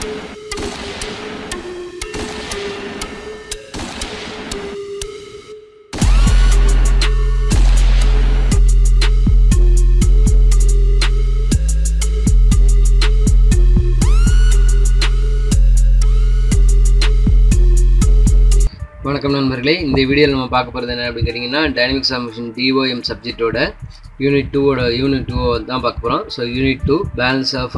வணக்கம் நண்பர்களே இந்த வீடியோவில் நம்ம பார்க்க போகிறது என்ன அப்படின்னு கேட்டிங்கன்னா டைனமிக்ஸ் மிஷின் டிஓஎம் சப்ஜெக்டோட யூனிட் டூவோட யூனிட் டூ தான் பார்க்க போகிறோம் so unit two balance of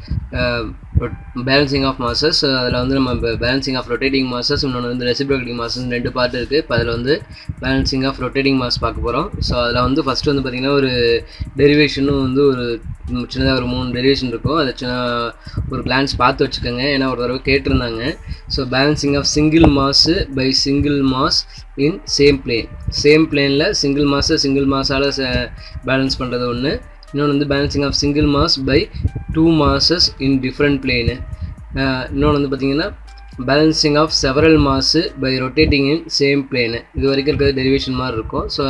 balancing of masses அதில் வந்து நம்ம பேலன்சிங் ஆஃப் ரொட்டேட்டிங் மாசஸ் இன்னொன்று வந்து ரெசிப்ரோகேட்டிங் மாசஸ் ரெண்டு பார்ட் இருக்குது இப்போ அதில் வந்து பேலன்சிங் ஆஃப் ரொட்டேட்டிங் மாஸ் பார்க்க போகிறோம் ஸோ அதில் வந்து ஃபஸ்ட்டு வந்து பார்த்திங்கன்னா ஒரு டெரிவேஷனும் வந்து ஒரு சின்னதாக ஒரு மூணு டெரிவேஷன் இருக்கும் அதை சின்ன ஒரு கிளான்ஸ் பார்த்து வச்சுக்கோங்க ஏன்னா ஒரு தடவை கேட்டிருந்தாங்க so balancing of single mass by single mass in same plane same பிளேனில் சிங்கிள் மாஸை சிங்கிள் மாஸால் பேலன்ஸ் பண்ணுறது ஒன்று இன்னொன்று வந்து balancing of single mass by two masses in different plane இன்னொன்று வந்து பார்த்திங்கன்னா balancing of several mass by rotating in same plane இது வரைக்கும் இருக்கிறது டெரிவேஷன் மாதிரி இருக்கும் ஸோ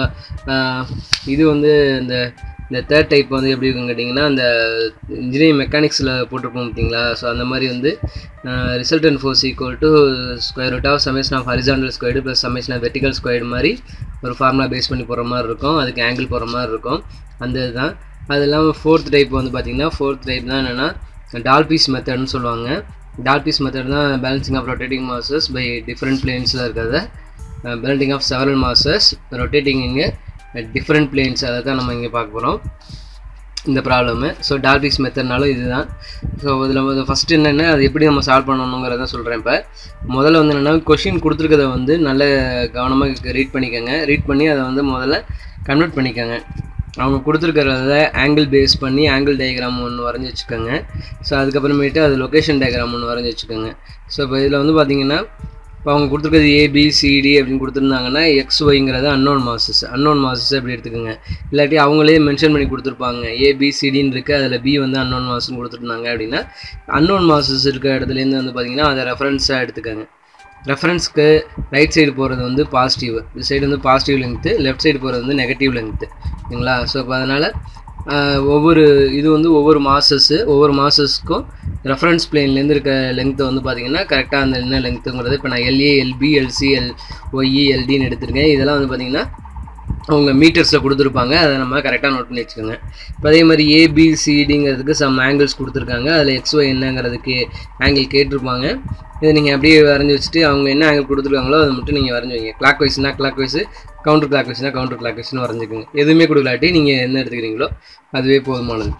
இது வந்து இந்த இந்த தேர்ட் டைப் வந்து எப்படி இருக்குன்னு கேட்டிங்கன்னா அந்த இன்ஜினியரிங் மெக்கானிக்ஸில் போட்டிருப்போம் பார்த்தீங்களா ஸோ அந்த மாதிரி வந்து resultant force equal to square root of summation of horizontal squared plus summation of vertical squared மாதிரி ஒரு ஃபார்முலா பேஸ் பண்ணி போகிற மாதிரி இருக்கும் அதுக்கு ஆங்கிள் போகிற மாதிரி இருக்கும் அந்த இதுதான் அது இல்லாமல் ஃபோர்த் டைப் வந்து பார்த்திங்கன்னா ஃபோர்த் டைப் தான் என்னென்னா டால்பீஸ் மெத்தட்னு சொல்லுவாங்க டால்பீஸ் மெத்தட் தான் balancing of rotating masses by different பிளேன்ஸில் இருக்கிறத balancing of several masses rotating இங்கே டிஃப்ரெண்ட் பிளேன்ஸ் அதை தான் நம்ம இங்கே பார்க்க போகிறோம் இந்த ப்ராப்ளமு ஸோ டால்பிக்ஸ் மெத்தட்னாலும் இதுதான் ஸோ இதில் ஃபஸ்ட்டு என்னென்ன அது எப்படி நம்ம சால்வ் பண்ணணுங்கிறத சொல்கிறேன் இப்போ முதல்ல வந்து என்னென்னா கொஷின் கொடுத்துருக்கத வந்து நல்ல கவனமாக ரீட் பண்ணிக்கோங்க ரீட் பண்ணி அதை வந்து முதல்ல கன்வெர்ட் பண்ணிக்கோங்க அவங்க கொடுத்துருக்கிறத ஆங்கிள் பேஸ் பண்ணி ஆங்கிள் டயக்ராம் ஒன்று வரைஞ்சி வச்சுக்கோங்க ஸோ அதுக்கப்புறமேட்டு அது லொக்கேஷன் டயக்ராம் ஒன்று வரைஞ்சி வச்சுக்கோங்க ஸோ இப்போ இதில் வந்து பார்த்தீங்கன்னா இப்போ அவங்க கொடுத்துருக்கிறது ஏபிசிடி அப்படின்னு கொடுத்துருந்தாங்கன்னா எக்ஸ் ஒய்ங்கிறது அன்னோன் மாசஸ் அன்னோன் மாசஸ் அப்படி எடுத்துக்கோங்க இல்லாட்டி அவங்களே மென்ஷன் பண்ணி கொடுத்துருப்பாங்க ஏபிசிடின்னு இருக்குது அதில் பி வந்து அன்னோன் மாசஸ்னு கொடுத்துருந்தாங்க அப்படின்னா அன்னோன் மாசஸ் இருக்க இடத்துலேருந்து வந்து பார்த்திங்கன்னா அதை ரெஃபரன்ஸாக எடுத்துக்கோங்க ரெஃபரன்ஸ்க்கு ரைட் சைடு போகிறது வந்து பாசிட்டிவ் இந்த சைடு வந்து பாசிட்டிவ் லெங்க்த்து லெஃப்ட் சைடு போகிறது வந்து நெகட்டிவ் லெங்க்த்து ஓகேங்களா ஸோ இப்போ அதனால் ஒவ்வொரு இது வந்து ஒவ்வொரு மாசஸ்ஸு ஒவ்வொரு மாசஸ்க்கும் ரெஃபரன்ஸ் பிளேன்லேருந்து இருக்க லெங்க்த்தை வந்து பார்த்திங்கன்னா கரெக்டாக அந்த என்ன லெங்க்த்துங்கிறது இப்போ நான் LA LB LC L YE எல்டின்னு எடுத்திருக்கேன் இதெல்லாம் வந்து பார்த்திங்கன்னா அவங்க மீட்டர்ஸில் கொடுத்துருப்பாங்க அதை நம்ம கரெக்டாக நோட் பண்ணி வச்சுக்கோங்க இப்போ அதே மாதிரி ஏபிசிடிங்கிறதுக்கு சம் ஆங்கிள்ஸ் கொடுத்துருக்காங்க அதில் எக்ஸ்ஒய் என்னங்கிறதுக்கு ஆங்கிள் கேட்டிருப்பாங்க இதை நீங்கள் அப்படியே வரைஞ்சி வச்சுட்டு அவங்க என்ன ஆங்கிள் கொடுத்துருக்காங்களோ அதை மட்டும் நீங்கள் வரைஞ்சி வைங்க கிளாக் வைஸ்னா clockwise counter clockwise counter கிளாக் வைஸ்னு வரைஞ்சிக்கோங்க எதுவுமே கொடுக்கலாட்டி நீங்கள் என்ன எடுத்துக்கிறீங்களோ அதுவே போதுமானது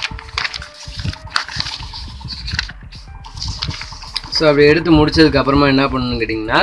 ஸோ அப்படி எடுத்து முடிச்சதுக்கு அப்புறமா என்ன பண்ணணும்னு கேட்டிங்கன்னா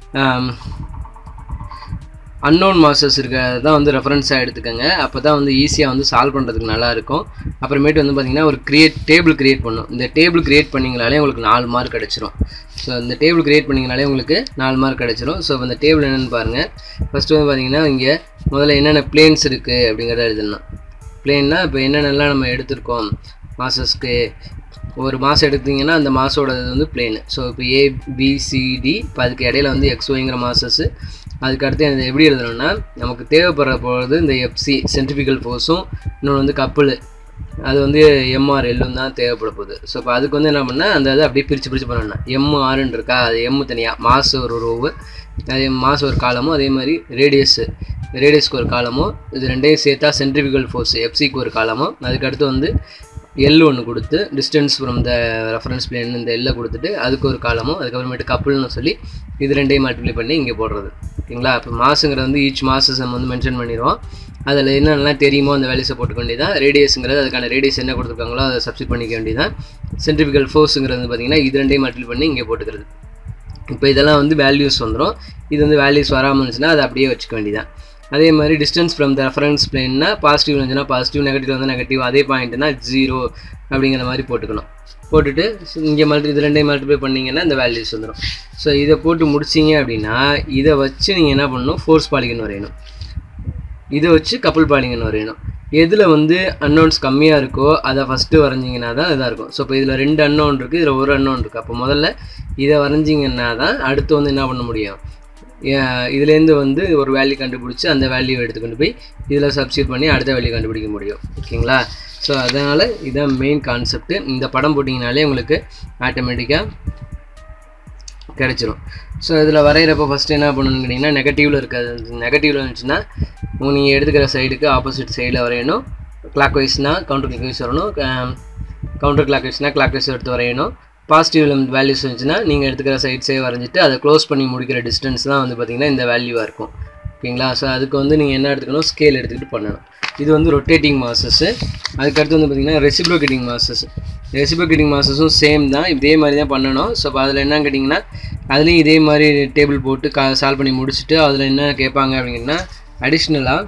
அன்னோன் மாஸ்டர்ஸ் இருக்கிறத தான் வந்து ரெஃபரன்ஸாக எடுத்துக்கோங்க அப்போ தான் வந்து ஈஸியாக வந்து சால்வ் பண்ணுறதுக்கு நல்லாயிருக்கும் அப்புறமேட்டு வந்து பார்த்திங்கன்னா ஒரு க்ரியேட் டேபிள் க்ரியேட் பண்ணும் இந்த டேபிள் க்ரியேட் பண்ணிங்கனாலே உங்களுக்கு நாலு மார்க் கிடச்சிரும் ஸோ இந்த டேபிள் க்ரியேட் பண்ணிங்கனாலே உங்களுக்கு நாலு மார்க் கிடச்சிரும் ஸோ இந்த டேபிள் என்னென்னு பாருங்கள் ஃபஸ்ட்டு வந்து பார்த்திங்கன்னா இங்கே முதல்ல என்னென்ன பிளேன்ஸ் இருக்குது அப்படிங்கிறத எழுதணும் பிளேன்னா இப்போ என்னென்னலாம் நம்ம எடுத்திருக்கோம் மாசஸ்க்கு ஒரு மாதம் எடுத்திங்கன்னா அந்த மாதோட வந்து பிளேனு ஸோ இப்போ ஏபிசிடி இப்போ அதுக்கு இடையில வந்து எக்ஸ்ஒய்ங்கிற மாசஸ்ஸு அதுக்கு அடுத்து அதை எப்படி எழுதணும்னா நமக்கு தேவைப்படுற பொழுது இந்த எஃப்சி சென்ட்ரிபிக்கல் ஃபோர்ஸும் இன்னொன்று வந்து கப்பல் அது வந்து எம்ஆர் எல்லும் தான் தேவைப்பட போகுது ஸோ இப்போ அதுக்கு வந்து என்ன பண்ணால் அந்த இதை அப்படியே பிரித்து பிரித்து பண்ணணும் எம்ஆர்ன்னு இருக்கா அது எம்மு தனியாக மாசு ஒரு ரோவு அதே மாசு ஒரு காலமும் அதே மாதிரி ரேடியஸு ரேடியஸ்க்கு ஒரு காலமும் இது ரெண்டையும் சேர்த்தா சென்ட்ரிபிக்கல் ஃபோர்ஸ் எஃப்சிக்கு ஒரு காலமும் அதுக்கடுத்து வந்து எல் ஒன்று கொடுத்து distance from the reference plane இந்த எல்லை கொடுத்துட்டு அதுக்கு ஒரு காலமும் அதுக்கப்புறமேட்டு கப்பல்னு சொல்லி இது ரெண்டையும் மல்டிப்ளை பண்ணி இங்கே போடுறது ஓகேங்களா இப்போ மாசுங்கிறது வந்து ஈச் மாசஸ் நம்ம வந்து மென்ஷன் பண்ணிடுவோம் அதில் என்னென்னலாம் தெரியுமோ அந்த வேல்யூஸை போட்டுக்க வேண்டியதான் ரேடியஸுங்கிறது அதுக்கான ரேடியஸ் என்ன கொடுத்துருக்காங்களோ அதை சப்ஸ்டிட் பண்ணிக்க வேண்டியதான் சென்ட்ரிபிக்கல் ஃபோர்ஸுங்கிறது வந்து பார்த்திங்கன்னா இது ரெண்டையும் மல்டிப்ளை பண்ணி இங்கே போட்டுக்கிறது இப்போ இதெல்லாம் வந்து வேல்யூஸ் வந்துடும் இது வந்து வேல்யூஸ் வராமல் இருந்துச்சுன்னா அதை அப்படியே வச்சுக்க வேண்டியதான் அதே மாதிரி டிஸ்டன்ஸ் ஃப்ரம் த ரெஃபரன்ஸ் பிளேன்னா பாசிட்டிவ் இருந்துச்சுன்னா பாசிட்டிவ் நெகட்டிவ் வந்து நெகட்டிவ் அதே பாயிண்ட்னா ஜீரோ அப்படிங்கிற மாதிரி போட்டுக்கணும் போட்டுட்டு இங்கே மல்டி இது ரெண்டையும் மல்டிப்ளை பண்ணிங்கன்னா இந்த வேல்யூஸ் வந்துடும் ஸோ இதை போட்டு முடிச்சிங்க அப்படின்னா இதை வச்சு நீங்கள் என்ன பண்ணணும் ஃபோர்ஸ் பாலிகன் வரையணும் இதை வச்சு கப்பல் பாலிங்கன் வரையணும் எதில் வந்து அன்னோன்ஸ் கம்மியாக இருக்கோ அதை ஃபஸ்ட்டு வரைஞ்சிங்கன்னா தான் இதாக இருக்கும் ஸோ இப்போ இதில் ரெண்டு அன்னோன் இருக்குது இதில் ஒரு அன்னோன் இருக்குது அப்போ முதல்ல இதை வரைஞ்சிங்கன்னா தான் அடுத்து வந்து என்ன பண்ண முடியும் இதுலேருந்து வந்து ஒரு வேல்யூ கண்டுபிடிச்சி அந்த வேல்யூ எடுத்துக்கொண்டு போய் இதில் சப்ஸ்டியூட் பண்ணி அடுத்த வேல்யூ கண்டுபிடிக்க முடியும் ஓகேங்களா ஸோ அதனால் இதுதான் மெயின் கான்செப்ட் இந்த படம் போட்டிங்கனாலே உங்களுக்கு ஆட்டோமேட்டிக்காக கிடச்சிரும் ஸோ இதில் வரைகிறப்ப ஃபஸ்ட்டு என்ன பண்ணணும்னு கேட்டிங்கன்னா நெகட்டிவில் இருக்காது நெகட்டிவில் இருந்துச்சுன்னா நீங்கள் எடுத்துக்கிற சைடுக்கு ஆப்போசிட் சைடில் வரையணும் கிளாக் வைஸ்னால் கவுண்டர் கிளாக் வைஸ் வரணும் கவுண்டர் கிளாக் வைஸ்னால் கிளாக் வைஸ் எடுத்து வரையணும் பாசிட்டிவ் வேல்யூஸ் இருந்துச்சுன்னா நீங்கள் எடுத்துக்கிற சைட்ஸே வரைஞ்சிட்டு அதை க்ளோஸ் பண்ணி முடிக்கிற டிஸ்டன்ஸ் தான் வந்து பார்த்திங்கன்னா இந்த வேல்யூவாக இருக்கும் ஓகேங்களா ஸோ அதுக்கு வந்து நீங்கள் என்ன எடுத்துக்கணும் ஸ்கேல் எடுத்துக்கிட்டு பண்ணணும் இது வந்து ரொட்டேட்டிங் மாசஸ்ஸு அதுக்கடுத்து வந்து பார்த்திங்கன்னா ரெசிப்ரோகேட்டிங் மாசஸ் ரெசிப்ரோகேட்டிங் மாசஸும் சேம் தான் இதே மாதிரி தான் பண்ணணும் ஸோ இப்போ அதில் என்ன கேட்டிங்கன்னா அதுலேயும் இதே மாதிரி டேபிள் போட்டு கா சால்வ் பண்ணி முடிச்சுட்டு அதில் என்ன கேட்பாங்க அப்படிங்கன்னா அடிஷ்னலாக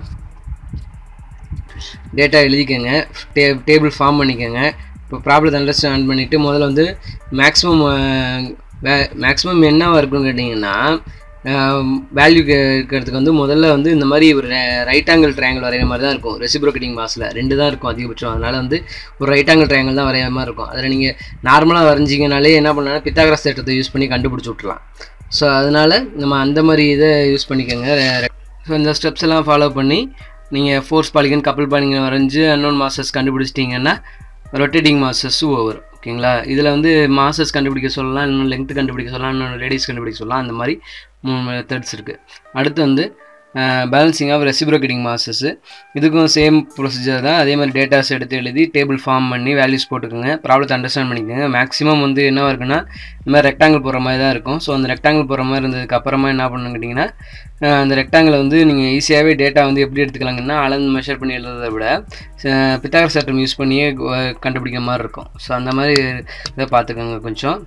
டேட்டா எழுதிக்கோங்க டே டேபிள் ஃபார்ம் பண்ணிக்கோங்க இப்போ ப்ராப்ளத்தை அண்டர்ஸ்டாண்ட் பண்ணிவிட்டு முதல்ல வந்து மேக்ஸிமம் மேக்ஸிமம் என்னவாக இருக்குன்னு கேட்டிங்கன்னா வேல்யூ இருக்கிறதுக்கு வந்து முதல்ல வந்து இந்த மாதிரி ஒரு ரைட் ஆங்கிள் ட்ரையாங்கிள் வரைகிற மாதிரி தான் இருக்கும் ரெசிப்ரோகேட்டிங் மாஸில் ரெண்டு தான் இருக்கும் அதிகபட்சம் அதனால் வந்து ஒரு ரைட் ஆங்கிள் ட்ரையாங்கிள் தான் வரைகிற மாதிரி இருக்கும் அதில் நீங்கள் நார்மலாக வரைஞ்சிங்கனாலே என்ன பண்ணலாம் பித்தாகரஸ் தேட்டத்தை யூஸ் பண்ணி கண்டுபிடிச்சி விட்றலாம் ஸோ அதனால் நம்ம அந்த மாதிரி இதை யூஸ் பண்ணிக்கோங்க ஸோ இந்த ஸ்டெப்ஸ் எல்லாம் ஃபாலோ பண்ணி நீங்கள் ஃபோர்ஸ் பாலிகன் கப்பல் பாலிகன் வரைஞ்சி அன்னோன் மாஸ்டர்ஸ் கண்டுபிடிச்சிட்டிங்கன்னா ரொட்டேட்டிங் மாஸ்டர்ஸும் ஓவர் ஓகேங்களா இதில் வந்து மாஸ்டர்ஸ் கண்டுபிடிக்க சொல்லலாம் இன்னும் லெங்க் கண்டுபிடிக்க சொல்லலாம் இன்னும் லேடிஸ் கண்டுபிடிக்க சொல்லலாம் அந்த மாதிரி மூணு மெத்தட்ஸ் இருக்குது அடுத்து வந்து பேலன்சிங் ஆஃப் ரெசிப்ரோகேட்டிங் மாசஸ்ஸு இதுக்கும் சேம் ப்ரொசீஜர் தான் அதே மாதிரி டேட்டாஸ் எடுத்து எழுதி டேபிள் ஃபார்ம் பண்ணி வேல்யூஸ் போட்டுக்கோங்க ப்ராப்ளத்தை அண்டர்ஸ்டாண்ட் பண்ணிக்கோங்க மேக்ஸிமம் வந்து என்னவாக இருக்குன்னா இந்த மாதிரி ரெக்டாங்கிள் போகிற மாதிரி தான் இருக்கும் ஸோ அந்த ரெக்டாங்கிள் போகிற மாதிரி இருந்ததுக்கு அப்புறமா என்ன பண்ணணும் கேட்டிங்கன்னா அந்த ரெக்டாங்கிளை வந்து நீங்கள் ஈஸியாகவே டேட்டா வந்து எப்படி எடுத்துக்கலாங்கன்னா அளந்து மெஷர் பண்ணி எழுதுறதை விட பித்தாகர் சட்டம் யூஸ் பண்ணியே கண்டுபிடிக்கிற மாதிரி இருக்கும் ஸோ அந்த மாதிரி இதை பார்த்துக்கோங்க கொஞ்சம்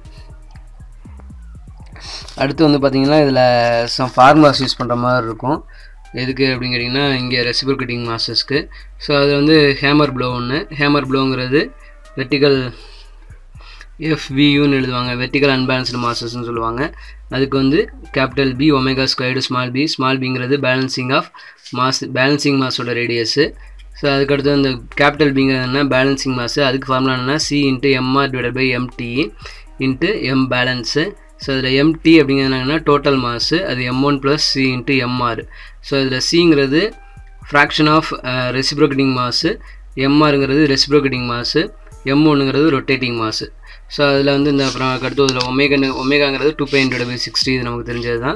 அடுத்து வந்து பார்த்திங்கன்னா இதில் சம் ஃபார்முலாஸ் யூஸ் பண்ணுற மாதிரி இருக்கும் எதுக்கு அப்படின்னு கேட்டிங்கன்னா இங்கே ரெசிபிள் கட்டிங் மாஸ்டர்ஸ்க்கு ஸோ அது வந்து ஹேமர் ப்ளோ ஒன்று ஹேமர் ப்ளோங்கிறது வெர்டிக்கல் எஃப்வியூன்னு எழுதுவாங்க வெர்டிக்கல் அன்பேலன்ஸ்டு மாஸ்டர்ஸ்னு சொல்லுவாங்க அதுக்கு வந்து capital B omega squared small b small பிங்கிறது பேலன்சிங் ஆஃப் மாஸ் பேலன்சிங் மாஸோட ரேடியஸு ஸோ அதுக்கடுத்து அந்த கேபிட்டல் பிங்கிறது என்ன பேலன்சிங் மாஸு அதுக்கு ஃபார்முலா என்னன்னா C into MR divide by MT into M balance so இதில் எம்டி அப்படிங்கிறது என்னங்கன்னா டோட்டல் மாஸு அது M one plus C into MR so இதில் சிங்கிறது ஃப்ராக்ஷன் ஆஃப் ரெசிப்ரோகேட்டிங் மாஸு எம்ஆருங்கிறது ரெசிப்ரோகேட்டிங் மாஸு எம் ஒன்றுங்கிறது ரொட்டேட்டிங் மாஸு ஸோ அதில் வந்து இந்த அப்புறம் அடுத்து இதில் ஒமேகன் ஒமேகாங்கிறது two pi hundred by sixty இது நமக்கு தெரிஞ்சது தான்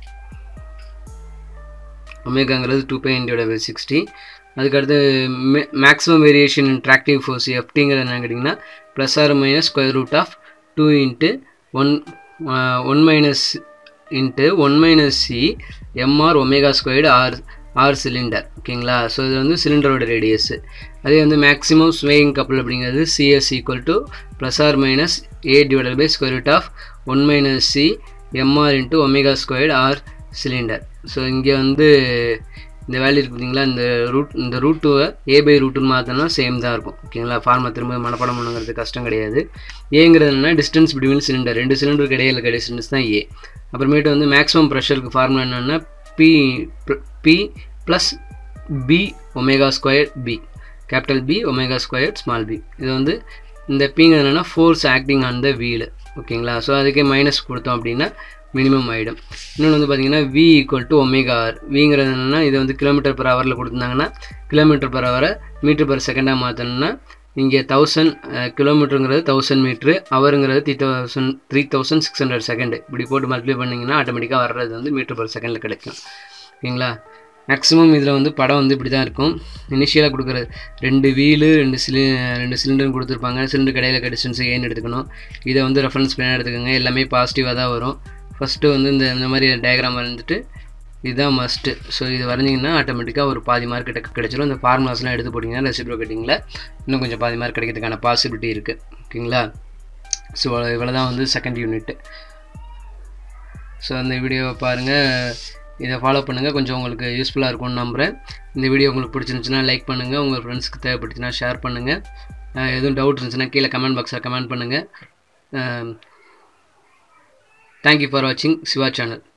ஒமேகாங்கிறது two pi hundred by sixty அதுக்கடுத்து may maximum variation in tractive force எஃப்டிங்கிறது என்ன கேட்டிங்கன்னா plus R minus square root of two into one one minus into one minus C MR omega squared R R cylinder ஓகேங்களா so இது வந்து சிலிண்டரோட radius அதே வந்து maximum swaying couple அப்படிங்கிறது CS equal to plus R minus A divided by square root of one minus C MR into omega squared R cylinder so இங்கே வந்து இந்த value இருக்கு பார்த்தீங்களா இந்த ரூட் இந்த ரூட்டுவை ஏ பை ரூட்டுன்னு மாற்றினா சேம் தான் இருக்கும் ஓகேங்களா ஃபார்மை திரும்ப மனப்பாடம் பண்ணுங்கிறது கஷ்டம் கிடையாது ஏங்கிறது என்னன்னா டிஸ்டன்ஸ் பிட்வீன் சிலிண்டர் ரெண்டு சிலிண்டருக்கு இடையில இருக்க டிஸ்டன்ஸ் தான் ஏ அப்புறமேட்டு வந்து மேக்ஸிமம் ப்ரெஷருக்கு ஃபார்முலா என்னென்னா P P plus P omega square P capital B omega square small p இது வந்து இந்த பிங்கிறது என்னென்னா force acting on the wheel ஓகேங்களா ஸோ அதுக்கே மைனஸ் கொடுத்தோம் அப்படின்னா மினிமம் ஆகிடும் இன்னொன்று வந்து பார்த்தீங்கன்னா V equal to omega R விங்கிறது என்னென்னா இது வந்து கிலோமீட்டர் பர் ஹவரில் கொடுத்துருந்தாங்கன்னா கிலோமீட்டர் பர் ஹவரை மீட்டர் பர் செகண்டாக மாற்றணும்னா இங்கே தௌசண்ட் கிலோமீட்டருங்கிறது தௌசண்ட் மீட்ரு அவருங்கிறது three thousand three thousand six hundred second இப்படி போட்டு மல்டிப்ளை பண்ணிங்கன்னா ஆட்டோமேட்டிக்காக வர்றது வந்து மீட்டர் பர் செகண்டில் கிடைக்கும் ஓகேங்களா மேக்ஸிமம் இதில் வந்து படம் வந்து இப்படி தான் இருக்கும் இனிஷியலாக கொடுக்குறது ரெண்டு வீலு ரெண்டு சிலி ரெண்டு சிலிண்டர் கொடுத்துருப்பாங்க சிலிண்டர் கடையில் டிஸ்டன்ஸ் ஏன்னு எடுத்துக்கணும் இதை வந்து ரெஃபரன்ஸ் பிளான் எடுத்துக்கோங்க எல்லாமே பாசிட்டிவாக தான் வரும் ஃபஸ்ட்டு வந்து இந்த இந்த மாதிரி டயக்ராம் வந்துட்டு இதுதான் மஸ்ட்டு ஸோ இது வரைஞ்சிங்கன்னா ஆட்டோமேட்டிக்காக ஒரு பாதி மார்க் கிட்ட கிடச்சிரும் இந்த ஃபார்முலாஸ்லாம் எடுத்து போட்டிங்கன்னா ரெசிப்ரோகேட்டிங்கில் இன்னும் கொஞ்சம் பாதி மார்க் கிடைக்கிறதுக்கான பாசிபிலிட்டி இருக்குது ஓகேங்களா ஸோ இவ்வளோ தான் வந்து செகண்ட் யூனிட்டு ஸோ அந்த வீடியோவை பாருங்கள் இதை ஃபாலோ பண்ணுங்கள் கொஞ்சம் உங்களுக்கு யூஸ்ஃபுல்லாக இருக்கும்னு நம்புகிறேன் இந்த வீடியோ உங்களுக்கு பிடிச்சிருந்துச்சுன்னா லைக் பண்ணுங்கள் உங்கள் ஃப்ரெண்ட்ஸ்க்கு தேவைப்பட்டுச்சுன்னா ஷேர் பண்ணுங்கள் எதுவும் டவுட் இருந்துச்சுன்னா கீழே கமெண்ட் பாக்ஸில் கமெண்ட் பண்ணுங்கள் தேங்க்யூ ஃபார் வாட்சிங் சிவா சேனல்